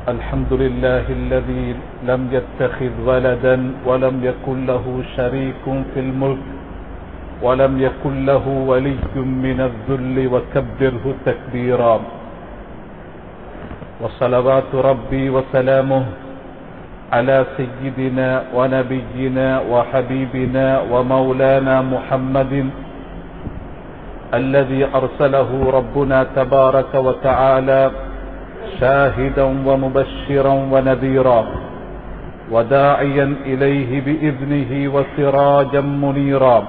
الحمد لله الذي لم يتخذ ولدا ولم يكن له شريك في الملك ولم يكن له ولي من الذل وكبره تكبيرا وصلوات ربي وسلامه على سيدنا ونبينا وحبيبنا ومولانا محمد الذي أرسله ربنا تبارك وتعالى شاهدا ومبشرا ونذيرا وداعيا إليه بإذنه وسراجا منيرا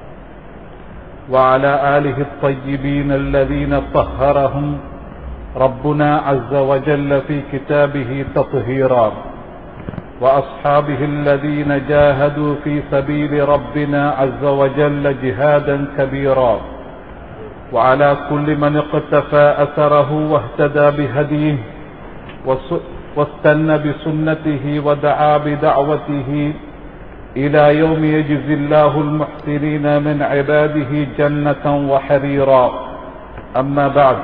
وعلى آله الطيبين الذين طهرهم ربنا عز وجل في كتابه تطهيرا وأصحابه الذين جاهدوا في سبيل ربنا عز وجل جهادا كبيرا وعلى كل من اقتفى أثره واهتدى بهديه واستنى بسنته ودعا بدعوته إلى يوم يجزي الله المحسنين من عباده جنة وحريرا أما بعد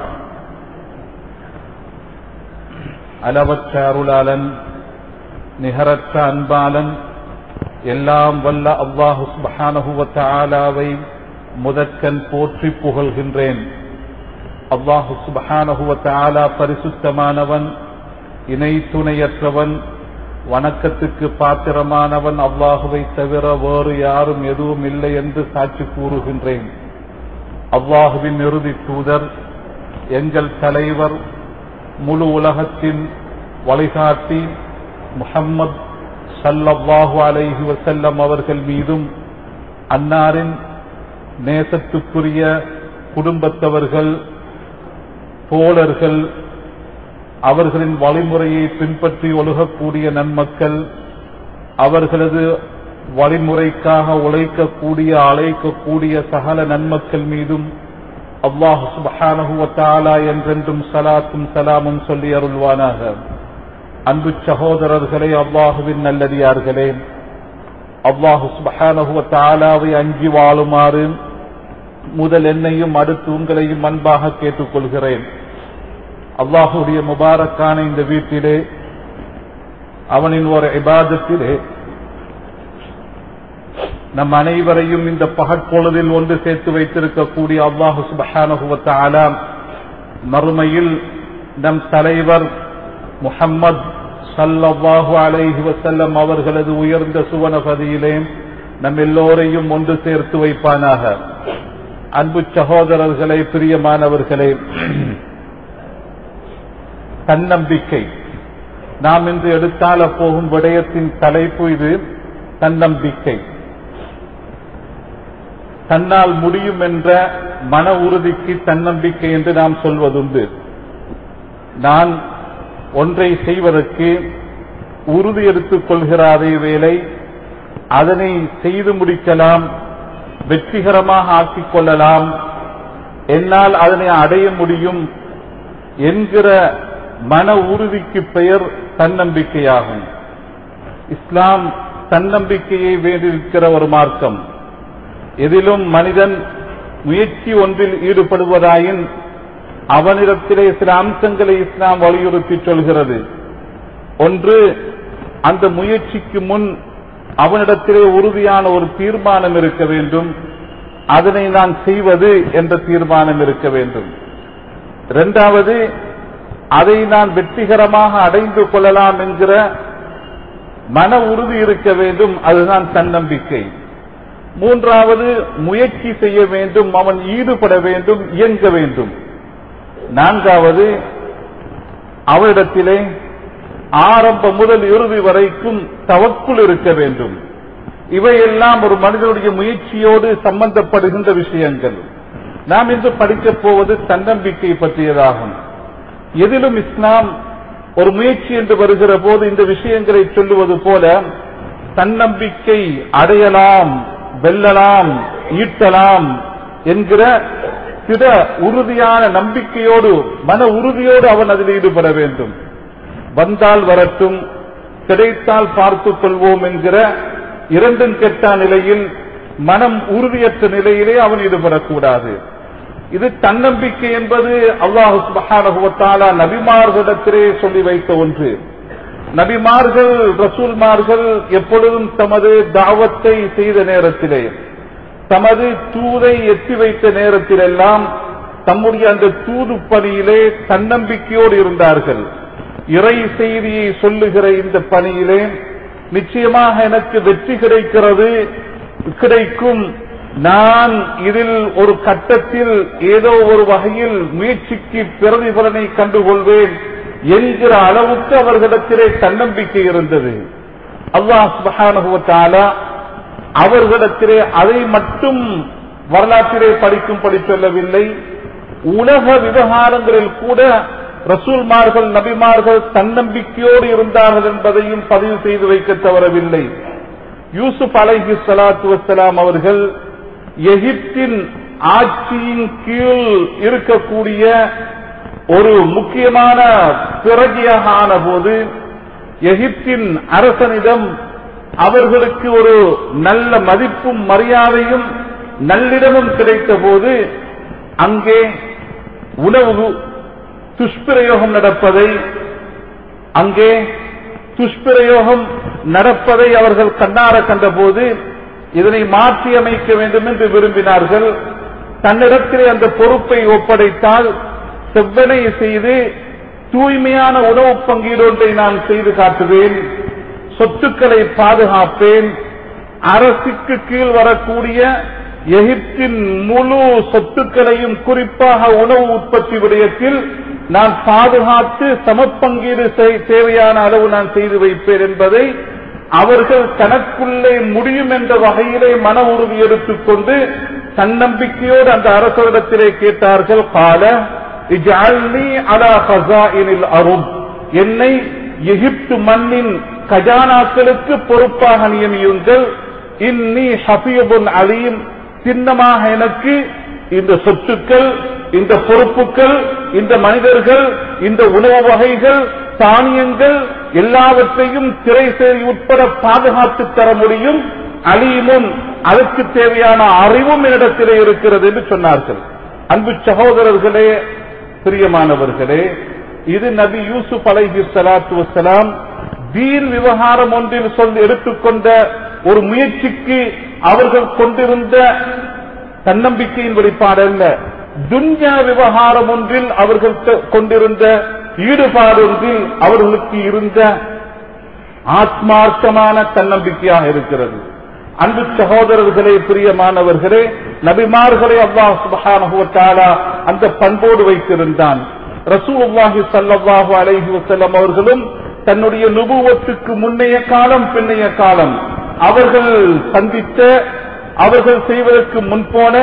அளவற்ற அருளாளன் நிகரற்ற அன்பாளன் எல்லாம் வல்ல அல்லாஹு சுபஹானஹுவத்த ஆலாவை முதற்கண் போற்றி புகழ்கின்றேன் அல்லாஹு சுபஹானஹுவத்த ஆலா பரிசுத்தமானவன் இணை துணையற்றவன் வணக்கத்துக்கு பாத்திரமானவன் அல்லாஹுவை தவிர வேறு யாரும் எதுவும் இல்லை என்று சாட்சி கூறுகின்றேன் அல்லாஹுவின் இறுதி தூதர் எங்கள் தலைவர் முழு உலகத்தின் வழிகாட்டி முஹம்மது சல்லல்லாஹு அலைஹி வசல்லம் அவர்கள் மீதும் அன்னாரின் நேசத்துக்குரிய குடும்பத்தவர்கள் தோழர்கள் அவர்களின் வழிமுறையை பின்பற்றி ஒழுகக்கூடிய நன்மக்கள் அவர்களது வழிமுறைக்காக உழைக்கக்கூடிய அழைக்கக்கூடிய சகல நன்மக்கள் மீதும் அல்லாஹு சுபஹானஹுவத்தாலா என்றென்றும் சலாத்தும் சலாமும் சொல்லி அருள்வானாக அன்பு சகோதரர்களே அல்லாஹுவின் நல்லடியார்களே அல்லாஹு சுபஹானஹுவத்தாலாவை அஞ்சி வாழுமாறு முதல் என்னையும் அடுத்து உங்களையும் அன்பாக கேட்டுக்கொள்கிறேன் அல்லாஹுடைய முபாரக்கான இந்த வீட்டிலே அவனின் ஒரு இபாதத்திலே நம் அனைவரையும் இந்த பகற்பொழுதில் ஒன்று சேர்த்து வைத்திருக்கக்கூடிய அல்லாஹு சுபஹானுவத்தால மறுமையில் நம் தலைவர் முஹம்மது சல்லாஹு அலைஹி வசல்லம் அவர்களது உயர்ந்த சுவனபதியிலே நம் எல்லோரையும் ஒன்று சேர்த்து வைப்பானாக அன்பு சகோதரர்களே பிரியமானவர்களே தன்னம்பிக்கை நாம் இன்று எடுத்தால போகும் விடயத்தின் தலைப்பு இது தன்னம்பிக்கை தன்னால் முடியும் என்ற மன உறுதிக்கு தன்னம்பிக்கை என்று நாம் சொல்வதுண்டு நான் ஒன்றை செய்வதற்கு உறுதி எடுத்துக் கொள்கிறாரே வேலை அதனை செய்து முடிக்கலாம் வெற்றிகரமாக ஆக்கிக் கொள்ளலாம் என்னால் அதனை அடைய முடியும் என்கிற மன உறுதிக்கு பெயர் தன்னம்பிக்கையாகும் இஸ்லாம் தன்னம்பிக்கையை வேண்டியிருக்கிற ஒரு மார்க்கம் எதிலும் மனிதன் முயற்சி ஒன்றில் ஈடுபடுவதாயின் அவனிடத்திலே சில அம்சங்களை இஸ்லாம் வலியுறுத்தி சொல்கிறது ஒன்று அந்த முயற்சிக்கு முன் அவனிடத்திலே உறுதியான ஒரு தீர்மானம் இருக்க வேண்டும் அதனை நான் செய்வது என்ற தீர்மானம் இருக்க வேண்டும் இரண்டாவது அதை நான் வெற்றிகரமாக அடைந்து கொள்ளலாம் என்கிற மன உறுதி இருக்க வேண்டும் அதுதான் தன்னம்பிக்கை மூன்றாவது முயற்சி செய்ய வேண்டும் அவன் ஈடுபட வேண்டும் இயங்க வேண்டும் நான்காவது அவரிடத்திலே ஆரம்ப முதல் இறுதி வரைக்கும் தவக்குள் இருக்க வேண்டும் இவையெல்லாம் ஒரு மனிதனுடைய முயற்சியோடு சம்பந்தப்படுகின்ற விஷயங்கள் நாம் இன்று படிக்கப் போவது தன்னம்பிக்கை பற்றியதாகும் எதிலும் இஸ்லாம் ஒரு முயற்சி என்று வருகிற போது இந்த விஷயங்களை சொல்லுவது போல தன்னம்பிக்கை அடையலாம் வெல்லலாம் ஈட்டலாம் என்கிற சில உறுதியான நம்பிக்கையோடு மன உறுதியோடு அவன் அதில் ஈடுபட வேண்டும் வந்தால் வரட்டும் கிடைத்தால் பார்த்துக் கொள்வோம் என்கிற இரண்டும் கெட்ட நிலையில் மனம் உறுதியற்ற நிலையிலே அவன் ஈடுபடக்கூடாது இது தன்னம்பிக்கை என்பது அல்லாஹு சுபஹானகுவத்தாலா நபிமார்களிடத்திலே சொல்லி வைத்த ஒன்று நபிமார்கள் ரசூல்மார்கள் எப்பொழுதும் தமது தாவத்தை செய்த நேரத்திலே தமது தூதை எத்தி வைத்த நேரத்திலெல்லாம் தம்முடைய அந்த தூது பணியிலே தன்னம்பிக்கையோடு இருந்தார்கள் இறை செய்தியை சொல்லுகிற இந்த பணியிலே நிச்சயமாக எனக்கு வெற்றி கிடைக்கிறது கிடைக்கும் நான் இதில் ஒரு கட்டத்தில் ஏதோ ஒரு வகையில் முயற்சிக்கு பிரதிபலனை கண்டுகொள்வேன் என்கிற அளவுக்கு அவர்களிடத்திலே தன்னம்பிக்கை இருந்தது அல்லாஹ் சுபஹானுவத்தாலா அவர்களிடத்திலே அதை மட்டும் வரலாற்றிலே படிக்கும்படி சொல்லவில்லை உலக விவகாரங்களில் கூட ரசூல்மார்கள் நபிமார்கள் தன்னம்பிக்கையோடு இருந்தார்கள் என்பதையும் பதிவு செய்து வைக்க தவறவில்லை யூசுப் அலைஹி சலாத்து வசலாம் அவர்கள் எகிப்தின் ஆட்சியின் கீழ் இருக்கக்கூடிய ஒரு முக்கியமான பிறகியாக ஆன போது எகிப்தின் அரசனிடம் அவர்களுக்கு ஒரு நல்ல மதிப்பும் மரியாதையும் நல்லிடமும் கிடைத்த போது அங்கே உணவு துஷ்பிரயோகம் நடப்பதை அங்கே துஷ்பிரயோகம் நடப்பதை அவர்கள் கண்ணார கண்டபோது இதனை மாற்றி அமைக்க வேண்டும் என்று விரும்பினார்கள் தன்னிடத்திலே அந்த பொறுப்பை ஒப்படைத்தால் செவ்வனை செய்து தூய்மையான உணவு பங்கீடு ஒன்றை நான் செய்து காட்டுவேன் சொத்துக்களை பாதுகாப்பேன் அரசுக்கு கீழ் வரக்கூடிய எகிப்தின் முழு சொத்துக்களையும் குறிப்பாக உணவு உற்பத்தி விடயத்தில் நான் பாதுகாத்து சமப்பங்கீடு தேவையான அளவு நான் செய்து வைப்பேன் என்பதை அவர்கள் தனக்குள்ளே முடியும் என்ற வகையிலே மன உறுதி எடுத்துக்கொண்டு தன்னம்பிக்கையோடு அந்த அரசரிடத்திலே கேட்டார்கள் கால அலா ஹசாயினில் அரும் என்னை எகிப்து மண்ணின் கஜானாக்களுக்கு பொறுப்பாக நியமியுங்கள் இன்னி ஹபீபுன் அலீம் சின்னமாக எனக்கு இந்த சொத்துக்கள் இந்த பொறுப்புகள் இந்த மனிதர்கள் இந்த உணவு வகைகள் தானியங்கள் எல்லாவற்றையும் திரை செயல் உட்பட பாதுகாத்து தர முடியும் அலிமும் அதற்கு தேவையான அறிவும் என்னிடத்திலே இருக்கிறது என்று சொன்னார்கள் அன்பு சகோதரர்களே பிரியமானவர்களே இது நபி யூசுப் அலைஹி சலாத்து வசலாம் தீன் விவகாரம் ஒன்றில் சொல்லி எடுத்துக்கொண்ட ஒரு முயற்சிக்கு அவர்கள் கொண்டிருந்த தன்னம்பிக்கையின் வெளிப்பாடு அல்ல துன்யா விவகாரம் ஒன்றில் அவர்கள் கொண்டிருந்த ஈடுபாடு ஒன்றில் அவர்களுக்கு இருந்த ஆத்மார்த்தமான தன்னம்பிக்கையாக இருக்கிறது அன்பு சகோதரர்களே பிரியமானவர்களே நபிமார்களே அல்லாஹ் சுபஹானஹுவத்தாலா அந்த பண்போடு வைத்திருந்தான் ரசூலுல்லாஹி ஸல்லல்லாஹு அலைஹி வஸல்லம் அவர்களும் தன்னுடைய நுபுவத்துக்கு முன்னைய காலம் பின்னைய காலம் அவர்கள் சந்தித்த அவர்கள் செய்வதற்கு முன்போன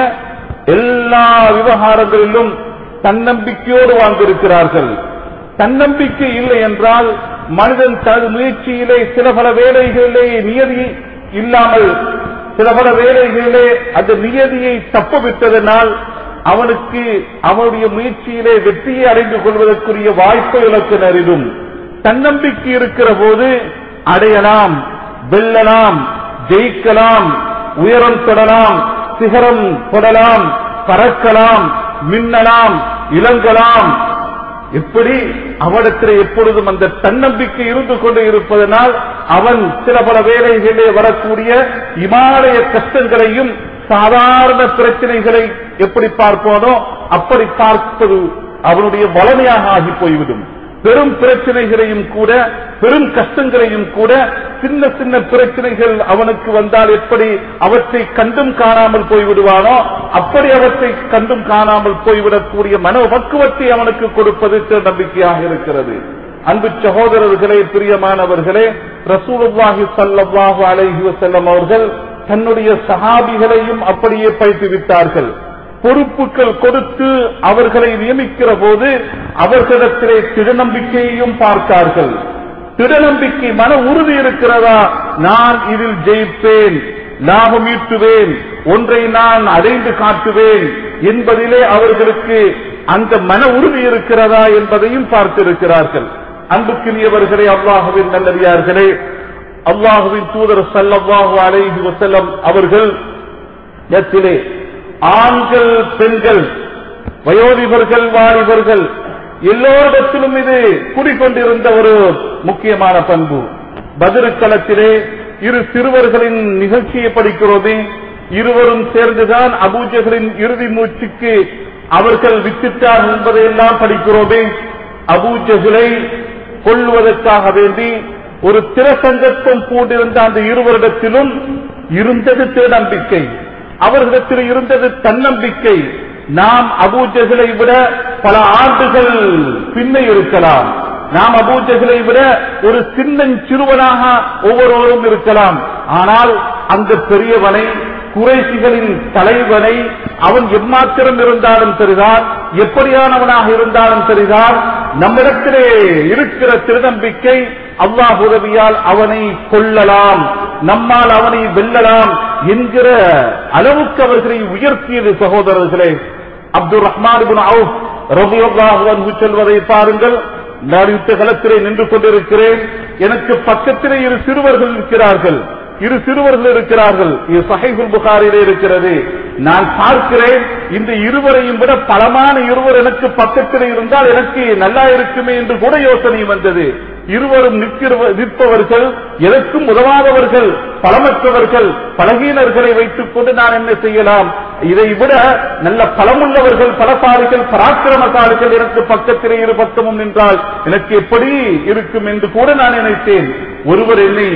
எல்லா விவகாரங்களிலும் தன்னம்பிக்கையோடு வாழ்ந்திருக்கிறார்கள் தன்னம்பிக்கை இல்லை என்றால் மனிதன் தனது முயற்சியிலே சில பல வேலைகளிலே நியதி இல்லாமல் சில பல வேலைகளிலே அந்த நியதியை தப்பவிட்டதனால் அவனுக்கு அவனுடைய முயற்சியிலே வெற்றியை அடைந்து கொள்வதற்குரிய வாய்ப்பை இழக்க நேரிடும் தன்னம்பிக்கை இருக்கிற போது அடையலாம் வெல்லலாம் ஜெயிக்கலாம் உயரம் தொடலாம் சிகரம் தொடலாம் பறக்கலாம் மின்னலாம் இளங்கலாம் எப்படி அவனிடத்தில் எப்பொழுதும் அந்த தன்னம்பிக்கை இருந்து கொண்டு இருப்பதனால் அவன் சில பல வேலைகளிலே வரக்கூடிய இமாலய கஷ்டங்களையும் சாதாரண பிரச்சனைகளை எப்படி பார்ப்போனோ அப்படி பார்ப்பது அவனுடைய வளமையாக ஆகி போய்விடும் பெரும் பிரச்சனைகளையும் கூட பெரும் கஷ்டங்களையும் கூட சின்ன சின்ன பிரச்சனைகள் அவனுக்கு வந்தால் எப்படி அவற்றை கண்டும் காணாமல் போய்விடுவானோ அப்படி அவற்றை கண்டும் காணாமல் போய்விடக்கூடிய மனோபக்குவத்தை அவனுக்கு கொடுப்பது நம்பிக்கையாக இருக்கிறது அன்பு சகோதரர்களே பிரியமானவர்களே ரசூலுல்லாஹி ஸல்லல்லாஹு அலைஹி வஸல்லம் அவர்கள் தன்னுடைய சஹாபிகளையும் அப்படியே பயிற்றுவித்தார்கள் பொறுப்புகள் கொடுத்து அவர்களை நியமிக்கிற போது அவர்களிடத்திலே திருநம்பிக்கையையும் பார்த்தார்கள் திருநம்பிக்கை மன உறுதி இருக்கிறதா நான் இதில் ஜெயிப்பேன் லாபம் ஈட்டுவேன் ஒன்றை நான் அடைந்து காட்டுவேன் என்பதிலே அவர்களுக்கு அந்த மன உறுதி இருக்கிறதா என்பதையும் பார்த்திருக்கிறார்கள் அன்புக்குரியவர்களே அல்லாஹுவின் நல்லடியார்களே அல்லாஹுவின் தூதர் சல்லல்லாஹு அலைஹி வஸல்லம் அவர்கள் இடத்திலே ஆண்கள் பெண்கள் வயோதிபர்கள் வாலிபர்கள் எல்லோரிடத்திலும் இது குடிக்கொண்டிருந்த ஒரு முக்கியமான பண்பு பதிருக்களத்திலே இரு சிறுவர்களின் நிகழ்ச்சியை படிக்கிறோமே இருவரும் சேர்ந்துதான் அபூஜகளின் இறுதி மூச்சுக்கு அவர்கள் வித்திட்டார் என்பதையெல்லாம் படிக்கிறோமே அபூஜகளை கொள்வதற்காக வேண்டி ஒரு திரசங்கத்துவம் பூண்டிருந்த அந்த இருவரிடத்திலும் இருந்தது திருநம்பிக்கை அவர்களிடத்தில் இருந்தது தன்னம்பிக்கை நாம் அபூஜகளை விட பல ஆண்டுகள் பின்னை இருக்கலாம் நாம் அபூஜகளை விட ஒரு சின்னஞ்சிறுவனாக ஒவ்வொருவரும் இருக்கலாம் ஆனால் அந்த பெரியவனை குறைசிகளின் தலைவனை அவன் எம்மாத்திரம் இருந்தாலும் சரிதான் எப்படியானவனாக இருந்தாலும் சரிதான் நம்மிடத்திலே இருக்கிற திருநம்பிக்கை அல்லாஹ் உதவியால் அவனை கொள்ளலாம் நம்மால் அவனை வெல்லலாம் என்கிற அளவுக்கு அவர்களை உயர்த்தியது சகோதரர்களே அப்துல் ரஹ்மான் ரவியல்லாஹு செல்வதை பாருங்கள் நான் யுத்த களத்திலே நின்று கொண்டிருக்கிறேன் எனக்கு பக்கத்திலே இரு சிறுவர்கள் இருக்கிறார்கள் இரு சிறுவர்கள் இருக்கிறார்கள் இது சஹைகுல் புகாரிலே இருக்கிறது நான் பார்க்கிறேன் இந்த இருவரையும் விட பலமான இருவர் எனக்கு பக்கத்தில் இருந்தால் எனக்கு நல்லா இருக்குமே என்று கூட யோசனை வந்தது இருவரும் நிற்கிற- நிற்பவர்கள் எதற்கும் உதவாதவர்கள் பலமற்றவர்கள் பலகீனர்களை வைத்துக் கொண்டு நான் என்ன செய்யலாம் இதை விட நல்ல பலமுள்ளவர்கள் பலசாலிகள் பராக்கிரமசாலிகள் எனக்கு பக்கத்திலே இரு பக்கமும் நின்றால் எனக்கு எப்படி இருக்கும் என்று கூட நான் நினைத்தேன் ஒருவர் என்னை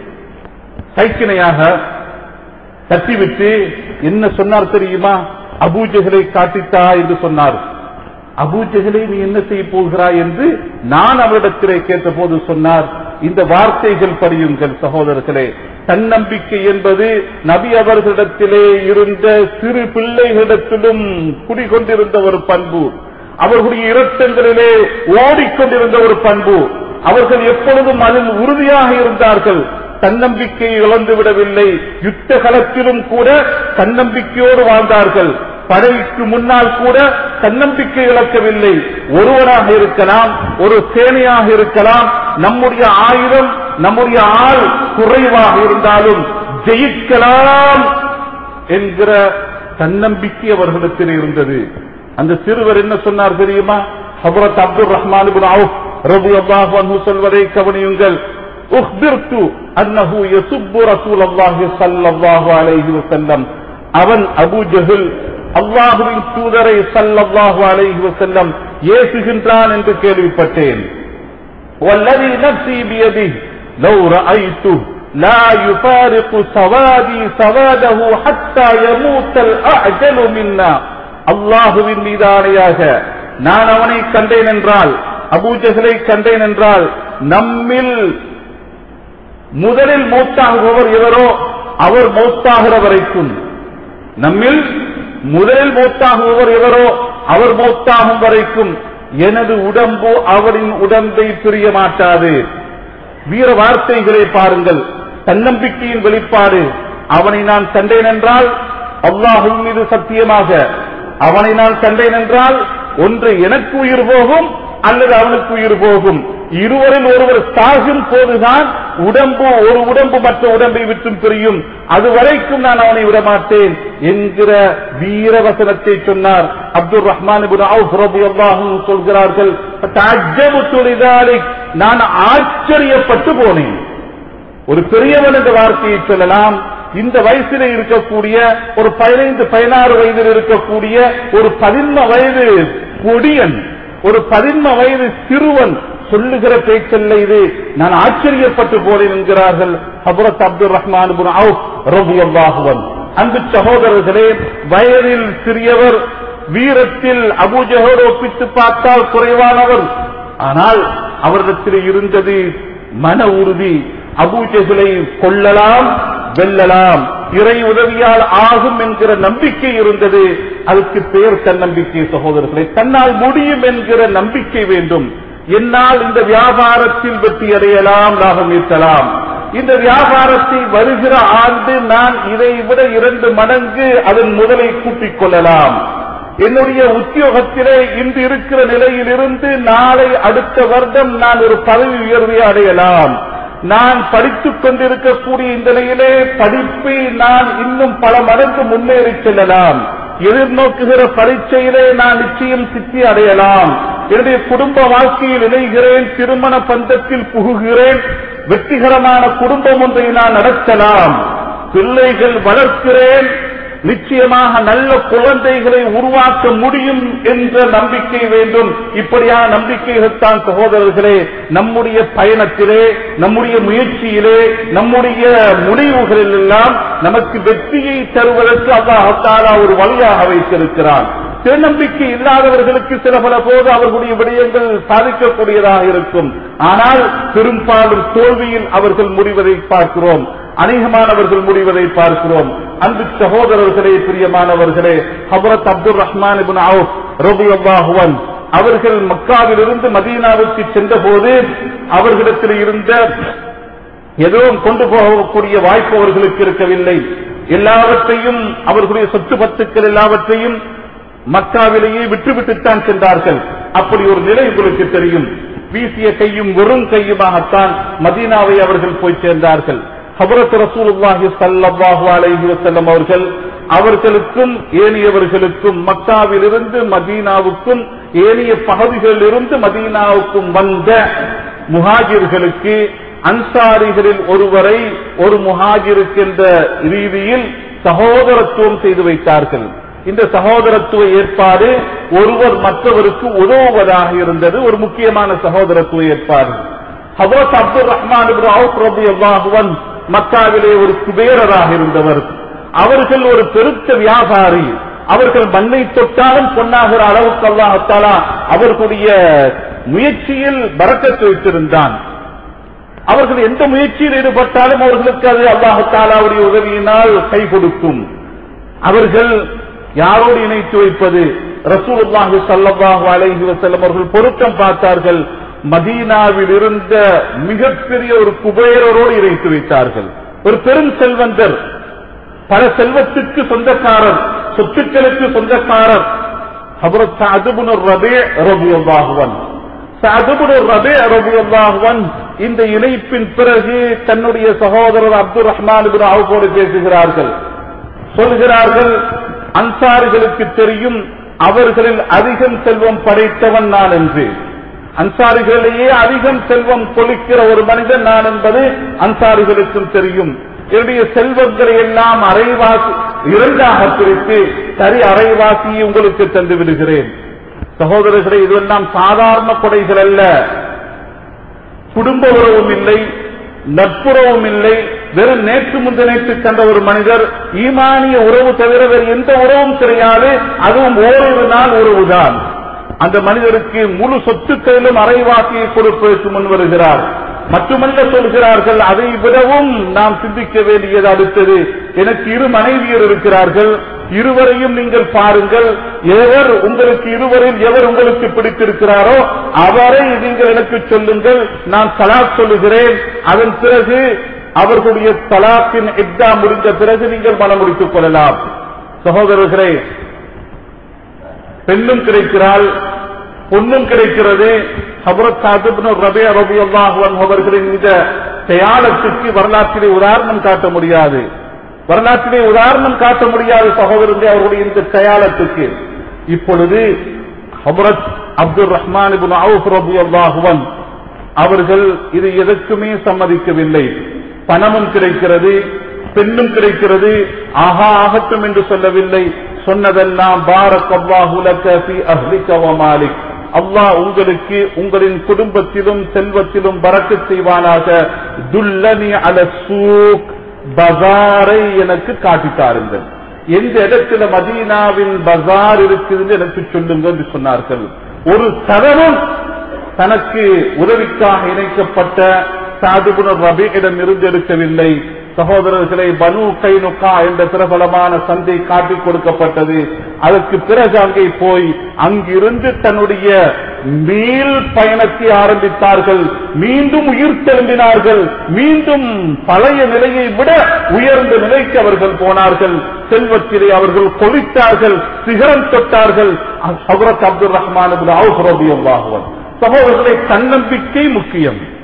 கைக்கிணையாக தட்டிவிட்டு என்ன சொன்னார் தெரியுமா அபூஜகளை காட்டித்தா என்று சொன்னார் அபூஜகளை நீ என்ன செய்ய போகிறாய் என்று நான் அவரிடத்திலே கேட்டபோது சொன்னார் இந்த வார்த்தைகள் படியுங்கள் சகோதரர்களே தன்னம்பிக்கை என்பது நபி அவர்களிடத்திலே இருந்த சிறு பிள்ளைகளிடத்திலும் குடிகொண்டிருந்த ஒரு பண்பு அவர்களுடைய இரத்தங்களிலே ஓடிக்கொண்டிருந்த ஒரு பண்பு அவர்கள் எப்பொழுதும் அதில் உறுதியாக இருந்தார்கள் தன்னம்பிக்கையை இழந்து விடவில்லை யுத்த களத்திலும் கூட தன்னம்பிக்கையோடு வாழ்ந்தார்கள் படைக்கு முன்னால் கூட தன்னம்பிக்கை இழக்கவில்லை ஒருவராக இருக்கலாம் ஒரு சேனையாக இருக்கலாம் நம்முடைய ஆயுதம் நம்முடைய ஆள் குறைவாக இருந்தாலும் ஜெயிக்கலாம் என்கிற தன்னம்பிக்கை அவர்களிடத்தில் இருந்தது அந்த சிறுவர் என்ன சொன்னார் தெரியுமா ஹபரத் அப்துல் ரஹ்மான் ரபு அல்லாஹ் சொல்வதை கவனியுங்கள் أخبرت أنه يسب رسول الله صلى الله عليه وسلم அவன் அபு ஜஹில் அல்லாஹுவின் தூதரை சல்லல்லாஹு அலைஹி வஸல்லம் ஏசுகின்றான் என்று கேள்விப்பட்டேன் والذي نفسي بيده لو رأيته لا يفارق سوادي سواده حتى يموت الأعجل منا அல்லாஹுவின் மீதானையாக நான் அவனை கண்டேன் என்றால் அபூஜகளை கண்டேன் என்றால் நம்மில் முதலில் மூத்தாகுபவர் எவரோ அவர் மௌத்தாகிற வரைக்கும் நம்மில் முதலில் மௌத்தாகுபவர் எவரோ அவர் மௌத்தாகும் வரைக்கும் எனது உடம்பு அவரின் உடம்பை பிரிய மாட்டாது வீர வார்த்தைகளை பாருங்கள் தன்னம்பிக்கையின் வெளிப்பாடு அவனை நான் கண்டேன் என்றால் அல்லாஹுவின் மீது சத்தியமாக அவனை நான் கண்டேன் என்றால் ஒன்று எனக்கு உயிர் போகும் அல்லது அவனுக்கு உயிர் போகும் இருவரில் ஒருவர் சாகும் போதுதான் உடம்பு ஒரு உடம்பு மற்ற உடம்பை விட்டும் பிரியும் அது வரைக்கும் நான் அவனை விடமாட்டேன் என்கிற வீர வசனத்தை சொன்னார் அப்துல் ரஹ்மான் சொல்கிறார்கள் "ஃபதஅஜ்ஜபு லிதாலிக்." நான் ஆச்சரியப்பட்டு போனேன் ஒரு பெரியவன் என்ற வார்த்தையை சொல்லலாம் இந்த வயசில் இருக்கக்கூடிய ஒரு பதினைந்து பதினாறு வயதில் இருக்கக்கூடிய ஒரு பதின்ம வயது கொடியன் ஒரு பதின்ம வயது சிறுவன் சொல்லுகிற பேச்சல்ல இது நான் ஆச்சரியப்பட்டு போனேன் என்கிறார்கள் ஹபரத் அப்துல் ரஹ்மான் ரபுவன் அன்பு சகோதரர்களே வயதில் சிறியவர் வீரத்தில் அபூஜகோடு ஒப்பிட்டு பார்த்தால் குறைவானவர் ஆனால் அவரிடத்தில் இருந்தது மன உறுதி அபூஜகளை கொள்ளலாம் வெல்லலாம் இறை உதவியால் ஆகும் என்கிற நம்பிக்கை இருந்தது அதுக்கு பெயர் தன்னம்பிக்கை சகோதரர்களை தன்னால் முடியும் என்கிற நம்பிக்கை வேண்டும் என்னால் இந்த வியாபாரத்தில் வெற்றி அடையலாம் லாபம் ஈட்டலாம் இந்த வியாபாரத்தை வருகிற ஆண்டு நான் இதை விட இரண்டு மடங்கு அதன் முதலை கூட்டிக் கொள்ளலாம் என்னுடைய உத்தியோகத்திலே இன்று இருக்கிற நிலையிலிருந்து நாளை அடுத்த வருடம் நான் ஒரு பதவி உயர்வை அடையலாம் நான் படித்துக் கொண்டிருக்கக்கூடிய இந்த நிலையிலே படிப்பை நான் இன்னும் பல மடங்கு முன்னேறி செல்லலாம் எதிர்நோக்குகிற பரீட்சையிலே நான் நிச்சயம் சித்தி அடையலாம் என்னுடைய குடும்ப வாழ்க்கையில் இணைகிறேன் திருமண பந்தத்தில் புகுகிறேன் வெற்றிகரமான குடும்பம் ஒன்றை நான் நடத்தலாம் பிள்ளைகள் வளர்க்கிறேன் நிச்சயமாக நல்ல குழந்தைகளை உருவாக்க முடியும் என்ற நம்பிக்கை வேண்டும் இப்படியான நம்பிக்கைகள்தான் சகோதரர்களே நம்முடைய பயணத்திலே நம்முடைய முயற்சியிலே நம்முடைய முடிவுகளில் எல்லாம் நமக்கு வெற்றியை தருவதற்கு அல்லாஹாலா ஒரு வழியாக வைத்திருக்கிறான் திருநம்பிக்கை இல்லாதவர்களுக்கு சில பல போது அவர்களுடைய விடயங்கள் சாதிக்கக்கூடியதாக இருக்கும் ஆனால் பெரும்பாலும் தோல்வியில் அவர்கள் முடிவதை பார்க்கிறோம் அநேகமானவர்கள் முடிவதை பார்க்கிறோம் அன்பு சகோதரர்களே பிரியமானவர்களே ஹபரத் அப்துல் ரஹ்மான் இபின் அவுப் ரபியுல்லாஹுவன் அவர்கள் மக்காவிலிருந்து மதீனாவுக்கு சென்றபோது அவர்களிடத்தில் இருந்த எதுவும் கொண்டு போகக்கூடிய வாய்ப்பு அவர்களுக்கு இருக்கவில்லை எல்லாவற்றையும் அவர்களுடைய சொத்து பத்துக்கள் எல்லாவற்றையும் மக்காவிலேயே விட்டுவிட்டுத்தான் சென்றார்கள் அப்படி ஒரு நிலை உங்களுக்கு தெரியும் வீசிய கையும் வெறும் கையுமாகத்தான் மதீனாவை அவர்கள் போய் சேர்ந்தார்கள் ஹபரத் ரசூலுல்லாஹி ஸல்லல்லாஹு அலைஹி வஸல்லம் அவர்கள் அவர்களுக்கும் ஏனையவர்களுக்கும் மக்காவிலிருந்து மதீனாவுக்கும் ஏனைய பகுதிகளிலிருந்து மதீனாவுக்கும் வந்த முஹாஜிர்களுக்கு அன்சாரிகளில் ஒருவரை ஒரு முஹாஜிருக்கு என்ற ரீதியில் சகோதரத்துவம் செய்து வைத்தார்கள் இந்த சகோதரத்துவ ஏற்பாடு ஒருவர் மற்றவருக்கு உதவுவதாக இருந்தது ஒரு முக்கியமான சகோதரத்துவ ஏற்பாடு ஹபரத் அப்துல் ரஹ்மான் ரபியுல்லாஹுவன் மக்காவிலே ஒரு குபேரராக இருந்தவர் அவர்கள் ஒரு பெருத்த வியாபாரி அவர்கள் மண்ணை தொட்டாலும் பொன்னாகிற அளவுக்கு அல்லாஹாலா அவர்களுடைய முயற்சியில் பறக்கத்து வைத்திருந்தான் அவர்கள் எந்த முயற்சியில் ஈடுபட்டாலும் அவர்களுக்கு அது அல்லாஹாலாவுடைய உதவியினால் கை கொடுக்கும் அவர்கள் யாரோடு இணைத்து வைப்பது ரசூலுல்லாஹி ஸல்லல்லாஹு அலைஹி வஸல்லம் அவர்கள் பொருத்தம் பார்த்தார்கள் மதீனாவில் இருந்த மிகப்பெரிய ஒரு குபேரரோடு இணைத்து வைத்தார்கள் ஒரு பெரும் செல்வந்தர் பல செல்வத்துக்கு சொந்தக்காரர் சொத்துக்களுக்கு சொந்தக்காரர் ஹபரத் சஅதுபுன் ரபீ ரலியல்லாஹு அன்ஹு சஅதுபுன் ரபீ ரலியல்லாஹு அன்ஹு இந்த இணைப்பின் பிறகு தன்னுடைய சகோதரர் அப்துல் ரஹ்மான் இப்னு அவுஃபோடு பேசுகிறார்கள் சொல்கிறார்கள் அன்சாரிகளுக்கு தெரியும் அவர்களில் அதிகம் செல்வம் படைத்தவன் நான் என்று அன்சாரிகளிலேயே அதிகம் செல்வம் கொளிக்கிற ஒரு மனிதன் நான் என்பது அன்சாரிகளுக்கும் தெரியும் என்னுடைய செல்வங்களை எல்லாம் அரைவாசி இரண்டாக பிரித்து சரி அரைவாசியை உங்களுக்கு தந்து விடுகிறேன் சகோதரர்களே இதெல்லாம் சாதாரண கொடைகள் அல்ல குடும்ப உறவும் இல்லை நட்புறவும் இல்லை வெறும் நேற்று முந்தினைத்து கண்ட ஒரு மனிதர் ஈமானிய உறவு தவிர வேறு எந்த உறவும் கிடையாது அதுவும் ஓரிரு நாள் உறவுதான் அந்த மனிதருக்கு முழு சொத்துக்களிலும் அரைவாசியை கொடுப்பதற்கு முன் வருகிறார் மட்டுமல்ல சொல்கிறார்கள் அதை விடவும் நாம் சிந்திக்க வேண்டியது அடுத்தது எனக்கு இரு மனைவியர் இருக்கிறார்கள் இருவரையும் நீங்கள் பாருங்கள் எவர் உங்களுக்கு இருவரில் எவர் உங்களுக்கு பிடித்திருக்கிறாரோ அவரை நீங்கள் எனக்கு சொல்லுங்கள் நான் தலாக் சொல்லுகிறேன் அதன் பிறகு அவர்களுடைய தலாக்கின் எக்தா முடிந்த பிறகு நீங்கள் மனம் முடித்துக் கொள்ளலாம் சகோதரர்களே பெண்ணும் கிடைக்கிறாள் பொண்ணும் கிடைக்கிறது ஹபரத் சாதிப்னு ரபியா ரபி அல்லாஹுவன் அவர்களின் இந்த தயாளத்துக்கு வரலாற்றிலே உதாரணம் காட்ட முடியாது வரலாற்றிலே உதாரணம் காட்ட முடியாது சகோதரர்கள் அவர்களுடைய இந்த தயாளத்துக்கு இப்பொழுது ஹபரத் அப்துல் ரஹ்மான் இப்னு அவுஃப் ரபி அல்லாஹுவன் அவர்கள் இது எதற்குமே சம்மதிக்கவில்லை பணமும் கிடைக்கிறது பெண்ணும் கிடைக்கிறது ஆஹா ஆகட்டும் என்று சொல்லவில்லை சொன்னதெல்லாம் பாரக் அல்லாஹு லக்க ஃபி அஹ்லிக வ மாலிக் அல்லாஹ் உங்களுக்கு உங்களின் குடும்பத்திலும் செல்வத்திலும் பறக்கச் செய்வானாக துல்லனி அல சூக் பஜாரை எனக்கு காட்டித் தாருங்கள் எந்த இடத்துல மதீனாவின் பஜார் இருக்குதுன்னு எனக்கு சொல்லுங்க என்று சொன்னார்கள் ஒரு சதவம் தனக்கு உதவிக்காக இணைக்கப்பட்ட சாதுபுனர் ரபியிடம் இருந்து எடுக்கவில்லை சகோதரர்களை பனு கைனுக்கா என்ற பிரபலமான சந்தை காட்டிக் கொடுக்கப்பட்டது அதற்கு பிறகு அங்கே போய் அங்கிருந்து தன்னுடைய மீள் பயணத்தை ஆரம்பித்தார்கள் மீண்டும் உயிர் தெழும்பினார்கள் மீண்டும் பழைய நிலையை விட உயர்ந்த நிலைக்கு அவர்கள் போனார்கள் செல்வத்திலே அவர்கள் கொளித்தார்கள் சிகரம் தொட்டார்கள் ஹபரத் அப்துல் ரஹ்மான் சகோதரர்களை தன்னம்பிக்கை முக்கியம்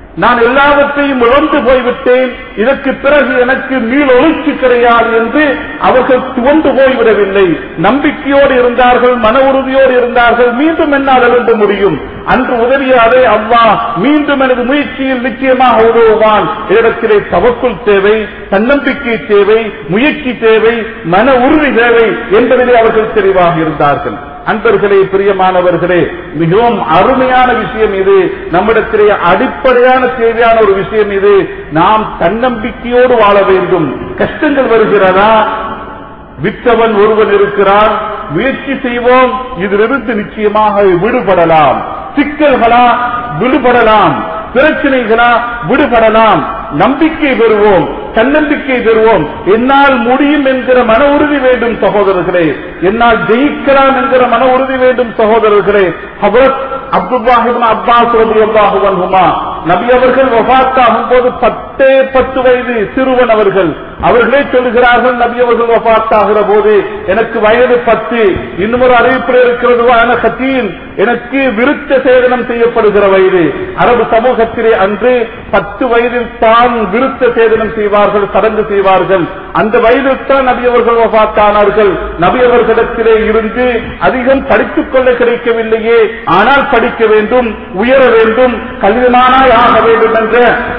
நான் எல்லாவற்றையும் இழந்து போய்விட்டேன் இதற்கு பிறகு எனக்கு மீள் ஒழுச்சு கிடையாது என்று அவர்கள் துவண்டு போய்விடவில்லை நம்பிக்கையோடு இருந்தார்கள் மன உறுதியோடு இருந்தார்கள் மீண்டும் என்னால் எழுந்த முடியும் அன்று உதவிய அதே அவ்வா மீண்டும் எனது முயற்சியில் நிச்சயமாக உதவுவான் இடத்திலே தவக்குள் தேவை தன்னம்பிக்கை தேவை முயற்சி தேவை மன உறுதி தேவை என்பதிலே அவர்கள் தெளிவாக இருந்தார்கள் அன்பர்களே பிரியமானவர்களே மிகவும் அருமையான விஷயம் இது நம்மிடத்திலே அடிப்படையான தேவையான ஒரு விஷயம் இது நாம் தன்னம்பிக்கையோடு வாழ வேண்டும் கஷ்டங்கள் வருகிறதா விற்றவன் ஒருவன் இருக்கிறான் முயற்சி செய்வோம் இதிலிருந்து நிச்சயமாக விடுபடலாம் சிக்கல்களா விடுபடலாம் பிரச்சனைகளா விடுபடலாம் நம்பிக்கை பெறுவோம் தன்னம்பிக்கை பெறுவோம் என்னால் முடியும் என்கிற மன உறுதி வேண்டும் சகோதரர்களே என்னால் ஜெயிக்கலாம் என்கிற மன உறுதி வேண்டும் சகோதரர்களே ஹபரத் அப்துல்லாஹிபின் அப்பாஸ் ரலியல்லாஹு அன்ஹுமா நபி அவர்கள் வஃபாத்தாகும் போது பத்தே பத்து வயது சிறுவன் அவர்கள் அவர்களே சொல்லுகிறார்கள் நபி அவர்கள் வஃபாத்தாகிற போது எனக்கு வயது பத்து இன்னும் ஒரு அறிவிப்பில் இருக்கிறது வான கத்தீன் எனக்கு விருத்த சேதனம் செய்யப்படுகிற வயது அரபு சமூகத்திலே அன்று பத்து வயதில் தான் விருத்த சேதனம் செய்வார்கள் சடங்கு செய்வார்கள் அந்த வயதில் தான் நபி அவர்கள் வஃபாத்தானார்கள் நபி அவர்களிடத்திலே இருந்து அதிகம் படித்துக் கொள்ள கிடைக்கவில்லையே ஆனால் படிக்க வேண்டும் உயர வேண்டும் கல்விமானாய் ஆக வேண்டும் என்ற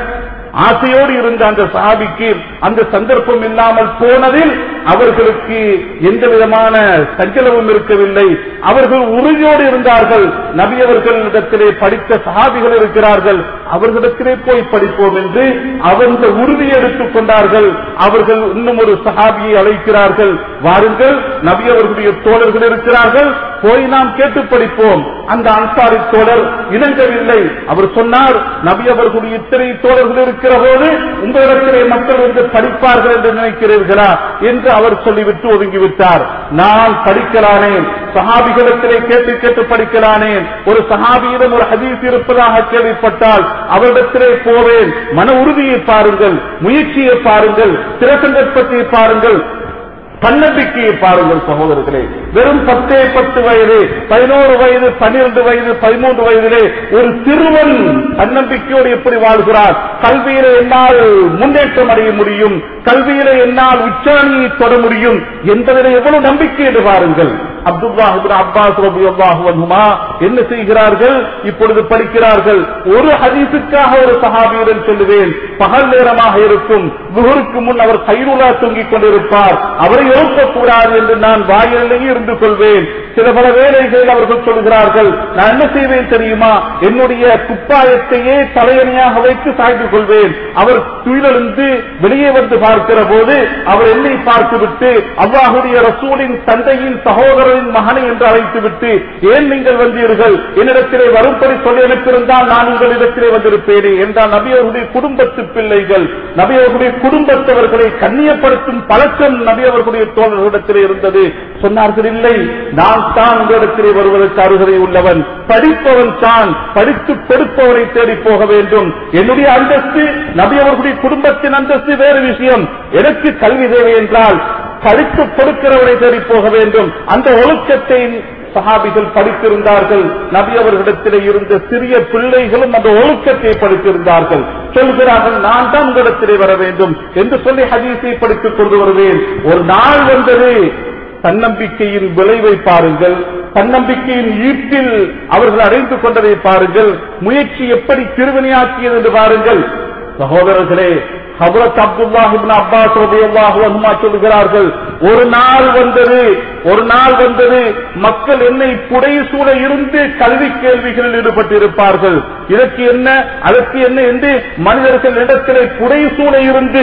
ஆசையோடு இருந்த அந்த சஹாபிக்கு அந்த சந்தர்ப்பம் இல்லாமல் போனதில் அவர்களுக்கு எந்த விதமான சஞ்சலமும் இருக்கவில்லை அவர்கள் உறுதியோடு இருந்தார்கள் நபி அவர்களிடத்திலே படித்த சஹாபிகள் இருக்கிறார்கள் அவர்களிடத்திலே போய் படிப்போம் என்று அவங்க உறுதியை எடுத்துக் கொண்டார்கள் அவர்கள் இன்னும் ஒரு சஹாபியை அழைக்கிறார்கள் வாருங்கள் நபி அவர்களுடைய தோழர்கள் இருக்கிறார்கள் போய் நாம் கேட்டு படிப்போம் அந்த அன்சாரி தோழர் இணங்கவில்லை அவர் சொன்னார் நபி அவர்களுடைய இத்தனை தோழர்கள் இருக்கிற போது உங்களிடத்திலே மக்கள் வந்து படிப்பார்கள் என்று நினைக்கிறீர்களா என்று அவர் சொல்லிவிட்டு ஒதுங்கிவிட்டார் நான் படிக்கலானேன் சஹாபிகளிடத்திலே கேட்டு கேட்டு படிக்கலானேன் ஒரு சஹாபியிடம் ஒரு ஹதீஸ் இருப்பதாக கேள்விப்பட்டால் அவரிடத்திலே போவேன் மன உறுதியை பாருங்கள் முயற்சியை பாருங்கள் திரசங்கற்பத்தை பாருங்கள் தன்னம்பிக்கையை பாருங்கள் சகோதரர்களே வெறும் பத்தே பத்து வயது பதினோரு வயது பன்னிரண்டு வயது பதிமூன்று வயதிலே ஒரு சிறுவன் தன்னம்பிக்கையோடு எப்படி வாழ்கிறார் கல்வியில என்னால் முன்னேற்றம் அடைய முடியும் கல்வியில என்னால் உச்சாணியை தொட முடியும் என்பதில் எவ்வளவு நம்பிக்கை என்று பாருங்கள் அப்துல்லாஹிபின் அப்பாஸ் ரபி அல்லாஹுவன்ஹுமா என்ன செய்கிறார்கள் இப்பொழுது படிக்கிறார்கள் ஒரு ஹதீஸுக்காக ஒரு சஹாபியுடன் சொல்லுவேன் பகல் நேரமாக இருக்கும் முகருக்கு முன் அவர் கைருலா தொங்கிக் கொண்டிருப்பார் அவரை எழுப்பக்கூடாது என்று நான் வாயிலேயே இருந்து கொள்வேன் சில பல வேலைகளில் அவர்கள் சொல்கிறார்கள் நான் என்ன செய்வேன் தெரியுமா என்னுடைய குப்பாயத்தையே தலையணையாக வைத்து சாய்ந்து கொள்வேன் அவர் துயிலிருந்து வெளியே வந்து பார்க்கிற போது அவர் என்னை பார்த்துவிட்டு அல்லாஹுடைய ரசூலின் தந்தையின் சகோதரரின் மகனை என்று அழைத்துவிட்டு ஏன் நீங்கள் வந்தீர்கள் என்னிடத்திலே வரும்படி சொல்லி அனுப்பியிருந்தால் நான் உங்களிடத்திலே வந்திருப்பேனே என்றால் நபியவர்களுடைய குடும்பத்து பிள்ளைகள் நபியவர்களுடைய குடும்பத்தவர்களை கண்ணியப்படுத்தும் பழக்கம் நபியவர்களுடைய தோழர்களிடத்திலே இருந்தது சொன்னார்கள் இல்லை நான் தான் உங்களிடத்திலே வருவதற்கு அருகதை உள்ளவன் படிப்பவன் தான் படித்து கொடுப்பவனை தேடி போக வேண்டும் என்னுடைய அந்தஸ்து நபி அவர்களுடைய குடும்பத்தின் அந்தஸ்து வேறு விஷயம் எனக்கு கல்வி தேவை என்றால் படித்து கொடுக்கிறவனை தேடி போக வேண்டும் அந்த ஒழுக்கத்தை சஹாபிகள் படித்திருந்தார்கள் நபி அவர்களிடத்திலே இருந்த சிறிய பிள்ளைகளும் அந்த ஒழுக்கத்தை படித்திருந்தார்கள் சொல்கிறார்கள் நான் தான் உங்களிடத்திலே வர வேண்டும் என்று சொல்லி ஹதீஸை படித்துக் கொண்டு வருவேன் ஒரு நாள் வந்தது தன்னம்பிக்கையின் விளைவை பாருங்கள் தன்னம்பிக்கையின் ஈட்டில் அவர்கள் அடைந்து கொண்டதை பாருங்கள் முயற்சி எப்படி திருவினையாக்கியது என்று பாருங்கள் சகோதரர்களே ஹபரத் அப்துல்லாஹிபின் அப்பாஸ் ரபியல்லாஹு அன்ஹுமா சொல்கிறார்கள் ஒரு நாள் வந்தது ஒரு நாள் வந்தது மக்கள் என்னை புடைசூழ இருந்து கல்வி கேள்விகளில் ஈடுபட்டிருப்பார்கள் இதற்கு என்ன அதற்கு என்ன என்று மனிதர்கள் இடத்திலே புடைசூழ இருந்து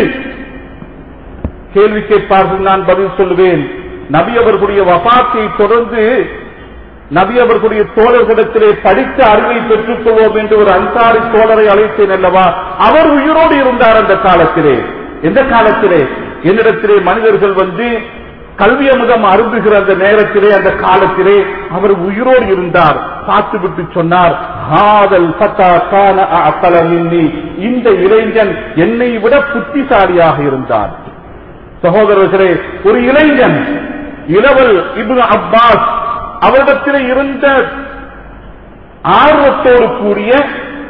கேள்வி கேட்பார்கள் நான் பதில் சொல்லுவேன் நபி அவர்களுடைய வபாத்தை தொடர்ந்து நபி அவர்களுடைய தோழர்களிடத்திலே படித்த அறிவை பெற்றுக் கொள்வோம் என்று ஒரு அன்சாரி தோழரை அழைத்தேன் அல்லவா அவர் உயிரோடு இருந்தார் அந்த காலத்திலே எந்த காலத்திலே என்னிடத்திலே மனிதர்கள் வந்து கல்வி அமுதம் அருந்துகிற அந்த நேரத்திலே அந்த காலத்திலே அவர் உயிரோடு இருந்தார் பார்த்துவிட்டு சொன்னார் "ஹாதல் ஃபதா கான அஅகல மின்னி." இந்த இளைஞன் என்னை விட புத்திசாலியாக இருந்தார் சகோதரர்களே ஒரு இளைஞன் இளவல் இப்னு அப்பாஸ் அவரிடத்தில் இருந்த ஆர்வத்தோடு கூடிய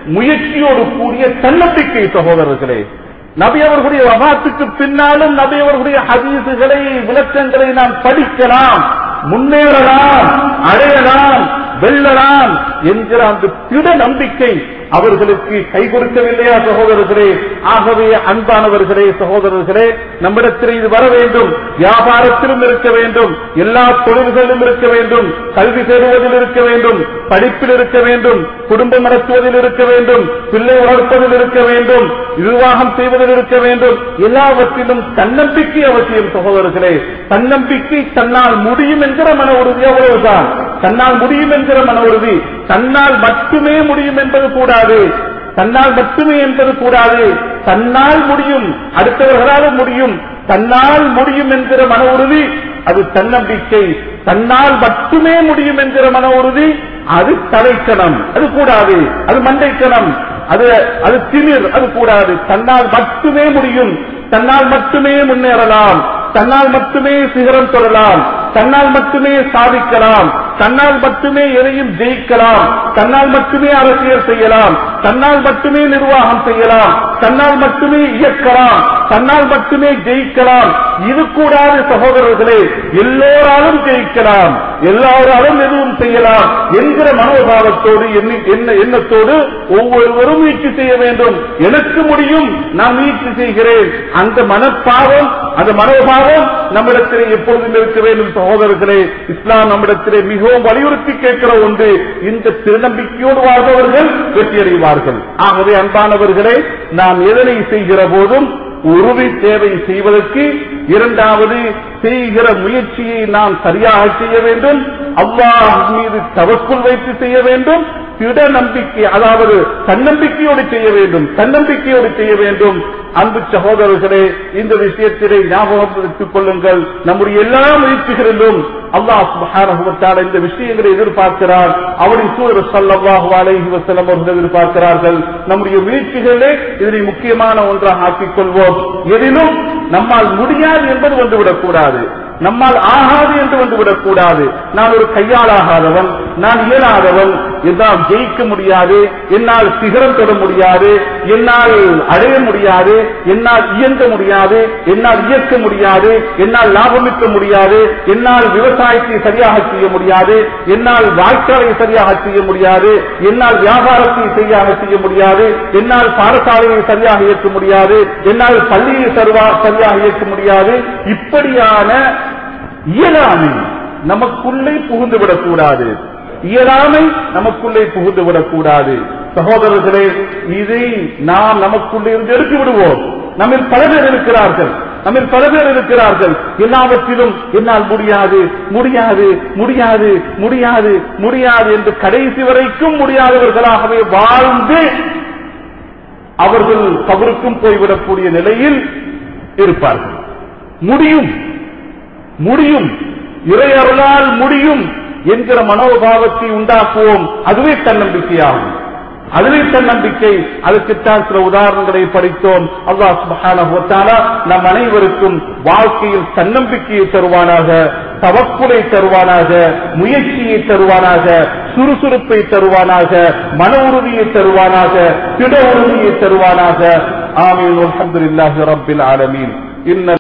முயற்சியோடு கூடிய தன்னம்பிக்கை சகோதரர்களே நபி அவர்களுடைய வகாத்துக்கு பின்னாலும் நபி அவர்களுடைய ஹதீசுகளை விளக்கங்களை நாம் படிக்கலாம் முன்னேறலாம் அடையலாம் வெல்லலாம் என்கிற அந்த திட நம்பிக்கை அவர்களுக்கு கை கொடுக்கவில்லையா சகோதரர்களே ஆகவே அன்பானவர்களே சகோதரர்களே நம்மிடத்தில் இது வர வேண்டும் வியாபாரத்திலும் இருக்க வேண்டும் எல்லா தொழில்களிலும் இருக்க வேண்டும் கல்வி தேடுவதில் இருக்க வேண்டும் படிப்பில் இருக்க வேண்டும் குடும்பம் நடத்துவதில் இருக்க வேண்டும் பிள்ளை வளர்ப்பதில் இருக்க வேண்டும் நிர்வாகம் செய்வதில் இருக்க வேண்டும் எல்லாவற்றிலும் தன்னம்பிக்கை அவசியம் சகோதரர்களே தன்னம்பிக்கை தன்னால் முடியும் என்கிற மன உறுதி அவ்வளவுதான் தன்னால் முடியும் என்கிற மன உறுதி தன்னால் மட்டுமே முடியும் என்பது கூடாது தன்னால் மட்டுமே என்பது கூடாது தன்னால் முடியும் அடுத்தவர்களாலும் முடியும் தன்னால் முடியும் என்கிற மன உறுதி அது தன்னம்பிக்கை தன்னால் மட்டுமே முடியும் என்கிற மன உறுதி அது தலைக்கணம் அது கூடாது அது மண்டைக்கணம் அது அது திமிர் அது கூடாது தன்னால் மட்டுமே முடியும் தன்னால் மட்டுமே முன்னேறலாம் தன்னால் மட்டுமே சிகரம் தொடரலாம் தன்னால் மட்டுமே சாதிக்கலாம் தன்னால் மட்டுமே எதையும் ஜெயிக்கலாம் தன்னால் மட்டுமே அரசியல் செய்யலாம் தன்னால் மட்டுமே நிர்வாகம் செய்யலாம் தன்னால் மட்டுமே இயக்கலாம் தன்னால் மட்டுமே ஜெயிக்கலாம் இது கூடாது சகோதரர்களே எல்லோராலும் ஜெயிக்கலாம் எல்லாராலும் எதுவும் செய்யலாம் என்கிற மனோபாவத்தோடு எண்ணி- எண்ண- எண்ணத்தோடு ஒவ்வொருவரும் முயற்சி செய்ய வேண்டும் எனக்கு முடியும் நான் முயற்சி செய்கிறேன் அந்த மனப்பாவம் அந்த மனோபாவம் நம்மிடத்திலே எப்பொழுதும் இருக்க வேண்டும் சகோதரர்களே இஸ்லாம் நம்மிடத்திலே மிகவும் வலியுறுத்தி கேட்கிற ஒன்று இந்த திருநம்பிக்கையோடு வாழ்பவர்கள் வெற்றியடைவார்கள் ஆகவே அன்பானவர்களே நாம் எதனை செய்கிற போதும் உறுதி தேவை செய்வதற்கு இரண்டாவது செய்கிற முயற்சியை நாம் சரியாக செய்ய வேண்டும் அல்லாஹ் மீது தவக்குள் வைத்து செய்ய வேண்டும் திட நம்பிக்கை அதாவது தன்னம்பிக்கையோடு செய்ய வேண்டும் தன்னம்பிக்கையோடு செய்ய வேண்டும் அன்பு சகோதரர்களே இந்த விஷயத்திலே ஞாபகம் வைத்துக் கொள்ளுங்கள் நம்முடைய எல்லா முயற்சிகளிலும் அல்லாஹ் சுப்ஹானஹு வ தஆலா இந்த விஷயங்களை எதிர்பார்க்கிறார் அவரின் சூழல் ஸல்லல்லாஹு அலைஹி வஸல்லம் அவர்கள் எதிர்பார்க்கிறார்கள் நம்முடைய முயற்சிகளிலே இதனை முக்கியமான ஒன்றாக ஆக்கிக் கொள்வோம் எதிலும் நம்மால் முடியாது என்பது வந்துவிடக் கூடாது நம்மால் ஆகாது என்று வந்துவிடக் கூடாது நான் ஒரு கையாளாகாதவன் நான் இயலாதவன் என்னால் ஜெயிக்க முடியாது என்னால் சிகரம் தொட முடியாது என்னால் அடைய முடியாது என்னால் இயங்க முடியாது என்னால் இயக்க முடியாது என்னால் லாபமிக்க முடியாது என்னால் விவசாயத்தை சரியாக செய்ய முடியாது என்னால் வாய்க்காலை சரியாக செய்ய முடியாது என்னால் வியாபாரத்தை சரியாக செய்ய முடியாது என்னால் பாடசாலையை சரியாக இயக்க முடியாது என்னால் பள்ளியை சரிவா- சரியாக இயக்க முடியாது இப்படியான இயலாமை நமக்குள்ளே புகுந்து விடக்கூடாது இயலாமை நமக்குள்ளே புகுந்து விடக்கூடாது சகோதரர்களே இதை நாம் நமக்குள்ளே இருந்து எடுத்து விடுவோம் நம்மில் பல பேர் இருக்கிறார்கள் நம்மில் பல பேர் இருக்கிறார்கள் எல்லாவற்றிலும் என்னால் முடியாது முடியாது முடியாது முடியாது முடியாது என்று கடைசி வரைக்கும் முடியாதவர்களாகவே வாழ்ந்து அவர்கள் கபருக்கும் போய்விடக்கூடிய நிலையில் இருப்பார்கள் முடியும் முடியும் இறையருளால் முடியும் என்கிற மனோபாவத்தை உண்டாக்குவோம் அதுவே தன்னம்பிக்கையாகும் அதுவே தன்னம்பிக்கை அதுக்குத்தான் சில உதாரணங்களை படித்தோம் அல்லாஹ் சுப்ஹானஹு வ தஆலா நம் அனைவருக்கும் வாழ்க்கையில் தன்னம்பிக்கையை தருவானாக தவக்குலை தருவானாக முயற்சியை தருவானாக சுறுசுறுப்பை தருவானாக மன உறுதியை தருவானாக திட உறுதியை தருவானாக ஆமீன் அல்ஹம்துலில்லாஹி ரப்பில் ஆலமீன் இன்ன